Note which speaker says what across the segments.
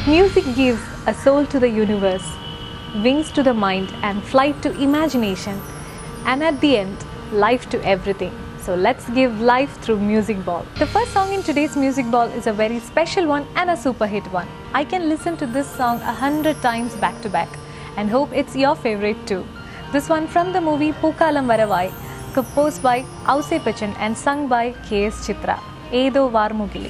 Speaker 1: Music gives a soul to the universe, wings to the mind, and flight to imagination, and at the end, life to everything. So let's give life through Music Ball. The first song in today's Music Ball is a very special one and a super hit one. I can listen to this song a hundred times back to back and hope it's your favorite too. This one from the movie Pookalam Varavai, composed by Ause Pachan and sung by K.S. Chitra. Edo Varmugili.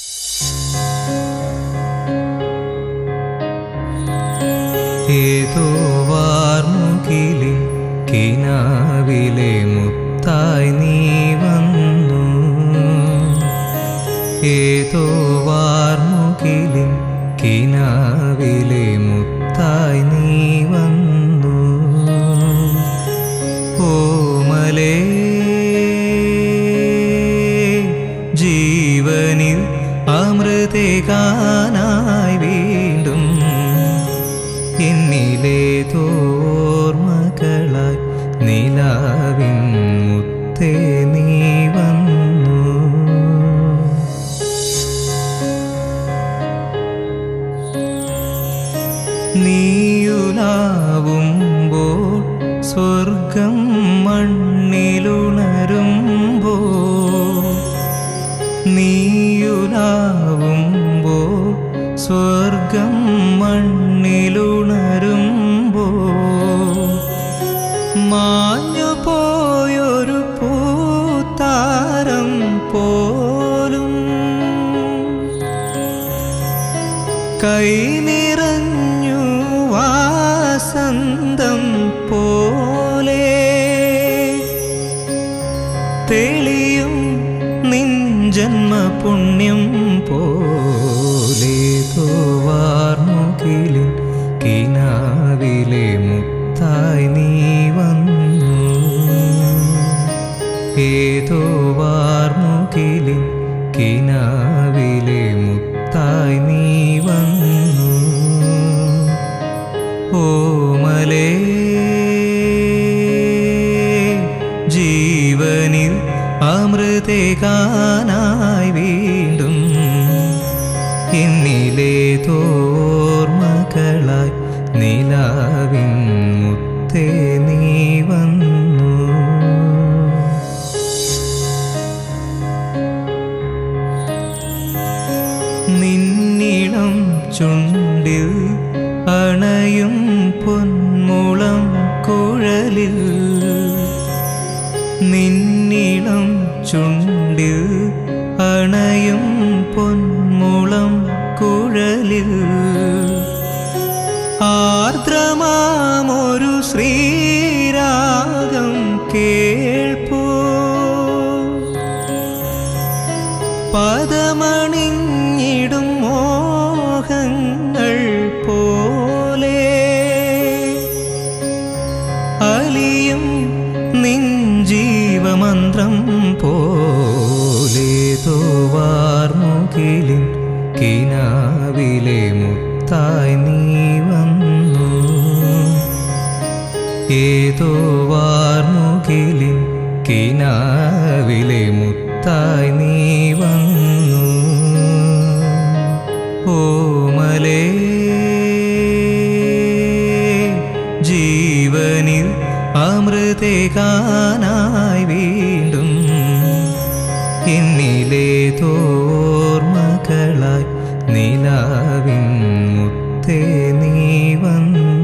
Speaker 2: ഏതോ വാർമുകിലെ കിനാവിലെ മുത്തായി നീ വന്നു ഏതോ വാർമുകിലെ കിനാവിലെ മുത്തായി നീ വന്നു ഓമലേ ജീവനിൽ അമൃതേകാനായി വീണ്ടും എന്നിലെ തോർമകളായി നിലാവിൻ മുത്തേ നീ വന്നു നീയുലാവുമ്പോൾ സ്വർഗം മണ്ണിലുണരുമ്പോൾ നീയുലാവുമ്പോൾ സ്വർഗം മണ്ണിലുണരുമ്പോൾ മാഞ്ഞു പോയൊരു പൂത്താരം പോലും കൈ നിറഞ്ഞു വാസന്തം പോലെ തെളിയും നിൻ ജന്മപുണ്യം പോലെ തോവാർമുകിലിൻ കിനാവിലെ മുത്തായി നീ വന്നു ഏതോ വാർമുകിലിൻ കിനാവിലെ മുത്തായി നീ വന്നു ഓമലേ ജീവനിൽ അമൃതേകാനായി വീണ്ടും എന്നിലെ തോർമകളായി നിലാവിൻ മുത്തേ നീ വന്നു നിന്നിളം ചുണ്ടിൽ അണയും പൊന്മുളം കുഴലിൽ നിന്നിളം ചുണ്ടിൽ അണയും പൊന്മുളം കുഴലിൽ ആർദ്രമാമൊരു ശ്രീരാഗം കേൾപ്പൂ പദമണിഞ്ഞിടും മോഹങ്ങൾ പോലെ അലിയും നിൻ ജീവമന്ത്രം പോലെ തോവാർമുകിലിൻ കിനാവിലെ മുത്തായി നീ വന്നു ഏതോ വാർമുകിലിൻ കിനാവിലെ മുത്തായി നീ വന്നു ഓമലേ ജീവനിൽ അമൃതേകാനായി വീണ്ടും എന്നിലെ തോർമകളായി നിലാവിൻ മുത്തേ നീ വന്നു